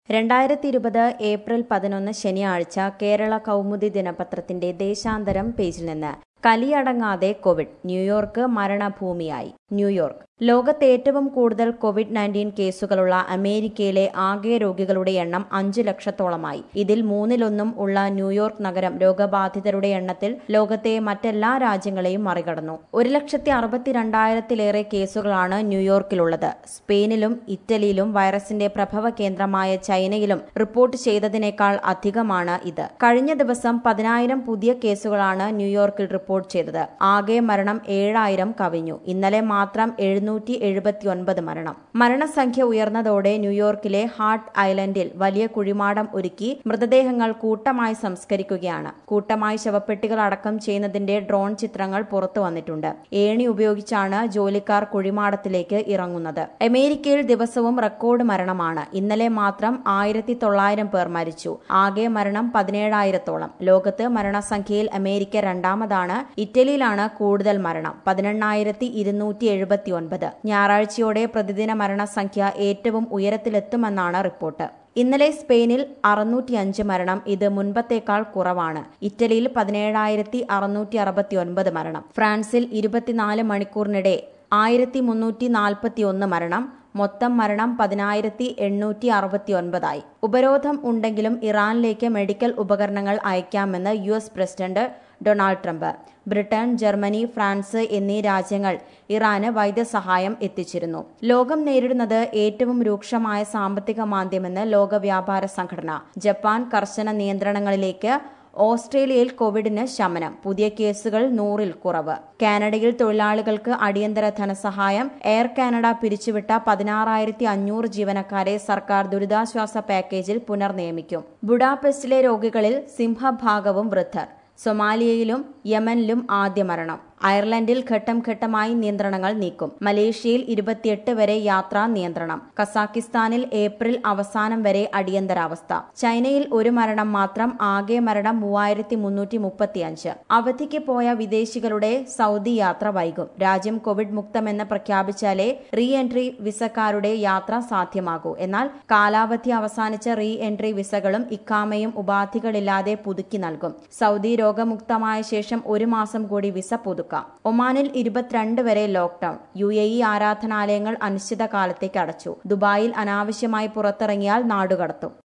രണ്ടായിരത്തി ഇരുപത് ഏപ്രിൽ പതിനൊന്ന് ശനിയാഴ്ച കേരള കൗമുദി ദിനപത്രത്തിന്റെ ദേശാന്തരം പേജിൽ നിന്ന് കലിയടങ്ങാതെ കോവിഡ് ന്യൂയോർക്ക് മരണഭൂമിയായി ന്യൂയോർക്ക് ലോകത്ത് ഏറ്റവും കൂടുതൽ കോവിഡ് നയൻറ്റീൻ കേസുകളുള്ള അമേരിക്കയിലെ ആകെ രോഗികളുടെ എണ്ണം അഞ്ചു ലക്ഷത്തോളമായി ഇതിൽ മൂന്നിലൊന്നും ഉള്ള ന്യൂയോർക്ക് നഗരം രോഗബാധിതരുടെ എണ്ണത്തിൽ ലോകത്തെ മറ്റെല്ലാ രാജ്യങ്ങളെയും മറികടന്നു ഒരു ലക്ഷത്തി അറുപത്തിരണ്ടായിരത്തിലേറെ കേസുകളാണ് ന്യൂയോർക്കിലുള്ളത് സ്പെയിനിലും ഇറ്റലിയിലും വൈറസിന്റെ പ്രഭവ കേന്ദ്രമായ ചൈനയിലും റിപ്പോർട്ട് ചെയ്തതിനേക്കാൾ അധികമാണ് ഇത് കഴിഞ്ഞ ദിവസം പതിനായിരം പുതിയ കേസുകളാണ് ന്യൂയോർക്കിൽ റിപ്പോർട്ട് ചെയ്തത് ആകെ മരണം ഏഴായിരം കവിഞ്ഞു ഇന്നലെ മാത്രം എഴുന്നൂറ്റി എഴുപത്തിയൊൻപത് മരണം മരണസംഖ്യ ഉയർന്നതോടെ ന്യൂയോർക്കിലെ ഹാർട്ട് ഐലൻഡിൽ വലിയ കുഴിമാടം ഒരുക്കി മൃതദേഹങ്ങൾ കൂട്ടമായി സംസ്കരിക്കുകയാണ് കൂട്ടമായി ശവപ്പെട്ടികൾ അടക്കം ചെയ്യുന്നതിന്റെ ഡ്രോൺ ചിത്രങ്ങൾ പുറത്തു വന്നിട്ടുണ്ട് ഏണി ഉപയോഗിച്ചാണ് ജോലിക്കാർ കുഴിമാടത്തിലേക്ക് ഇറങ്ങുന്നത് അമേരിക്കയിൽ ദിവസവും റെക്കോർഡ് മരണമാണ് ഇന്നലെ മാത്രം ആയിരത്തി തൊള്ളായിരം പേർ മരിച്ചു ആകെ മരണം പതിനേഴായിരത്തോളം ലോകത്ത് മരണസംഖ്യയിൽ അമേരിക്ക രണ്ടാമതാണ് ഇറ്റലിയിലാണ് കൂടുതൽ മരണം പതിനെണ്ണായിരത്തി ഇരുന്നൂറ്റി എഴുപത്തി ഒൻപത് ഞായറാഴ്ചയോടെ പ്രതിദിന മരണസംഖ്യ ഏറ്റവും ഉയരത്തിലെത്തുമെന്നാണ് റിപ്പോർട്ട് ഇന്നലെ സ്പെയിനിൽ അറുന്നൂറ്റിയഞ്ച് മരണം ഇത് മുൻപത്തേക്കാൾ കുറവാണ് ഇറ്റലിയിൽ പതിനേഴായിരത്തി അറുന്നൂറ്റി അറുപത്തി ഒൻപത് മരണം ഫ്രാൻസിൽ ഇരുപത്തിനാല് മണിക്കൂറിനിടെ ആയിരത്തി മുന്നൂറ്റി നാൽപ്പത്തി ഒന്ന് മരണം മൊത്തം മരണം പതിനായിരത്തി എണ്ണൂറ്റി അറുപത്തി ഒൻപതായി ഉപരോധം ഉണ്ടെങ്കിലും ഇറാനിലേക്ക് മെഡിക്കൽ ഉപകരണങ്ങൾ അയക്കാമെന്ന് U S president Donald Trump Britain Germany France എന്നീ രാജ്യങ്ങൾ ഇറാന് വൈദ്യസഹായം എത്തിച്ചിരുന്നു ലോകം നേരിടുന്നത് ഏറ്റവും രൂക്ഷമായ സാമ്പത്തിക മാന്ദ്യമെന്ന് ലോക വ്യാപാര സംഘടന ജപ്പാൻ കർശന നിയന്ത്രണങ്ങളിലേക്ക് ഓസ്ട്രേലിയയിൽ കോവിഡിന് ശമനം പുതിയ കേസുകൾ നൂറിൽ കുറവ് കാനഡയിൽ തൊഴിലാളികൾക്ക് അടിയന്തര ധനസഹായം എയർ കാനഡ പിരിച്ചുവിട്ട പതിനാറായിരത്തി അഞ്ഞൂറ് ജീവനക്കാരെ സർക്കാർ ദുരിതാശ്വാസ പാക്കേജിൽ പുനർനിയമിക്കും ബുഡാപെസ്റ്റിലെ രോഗികളിൽ സിംഹഭാഗവും വൃദ്ധർ സൊമാലിയയിലും യമനിലും ആദ്യ മരണം അയർലൻഡിൽ ഘട്ടം ഘട്ടമായി നിയന്ത്രണങ്ങൾ നീക്കും മലേഷ്യയിൽ ഇരുപത്തിയെട്ട് വരെ യാത്രാ നിയന്ത്രണം കസാക്കിസ്ഥാനിൽ ഏപ്രിൽ അവസാനം വരെ അടിയന്തരാവസ്ഥ ചൈനയിൽ ഒരു മരണം മാത്രം ആകെ മരണം മൂവായിരത്തി മുന്നൂറ്റി മുപ്പത്തിയഞ്ച് അവധിക്ക് പോയ വിദേശികളുടെ സൗദി യാത്ര വൈകും രാജ്യം കോവിഡ് മുക്തമെന്ന് പ്രഖ്യാപിച്ചാലേ റീ എൻട്രി വിസക്കാരുടെ യാത്ര സാധ്യമാകൂ എന്നാൽ കാലാവധി അവസാനിച്ച റീ എൻട്രി വിസകളും ഇക്കാമയും ഉപാധികളില്ലാതെ പുതുക്കി നൽകും സൗദി രോഗമുക്തമായ ശേഷം ഒരു മാസം കൂടി വിസ പുതുക്കും കൊടുക്കാം ഒമാനിൽ ഇരുപത്തിരണ്ട് വരെ ലോക്ഡൌൺ യു എ ഇ ആരാധനാലയങ്ങൾ അനിശ്ചിതകാലത്തേക്ക് അടച്ചു ദുബായിൽ അനാവശ്യമായി പുറത്തിറങ്ങിയാൽ നാടുകടത്തും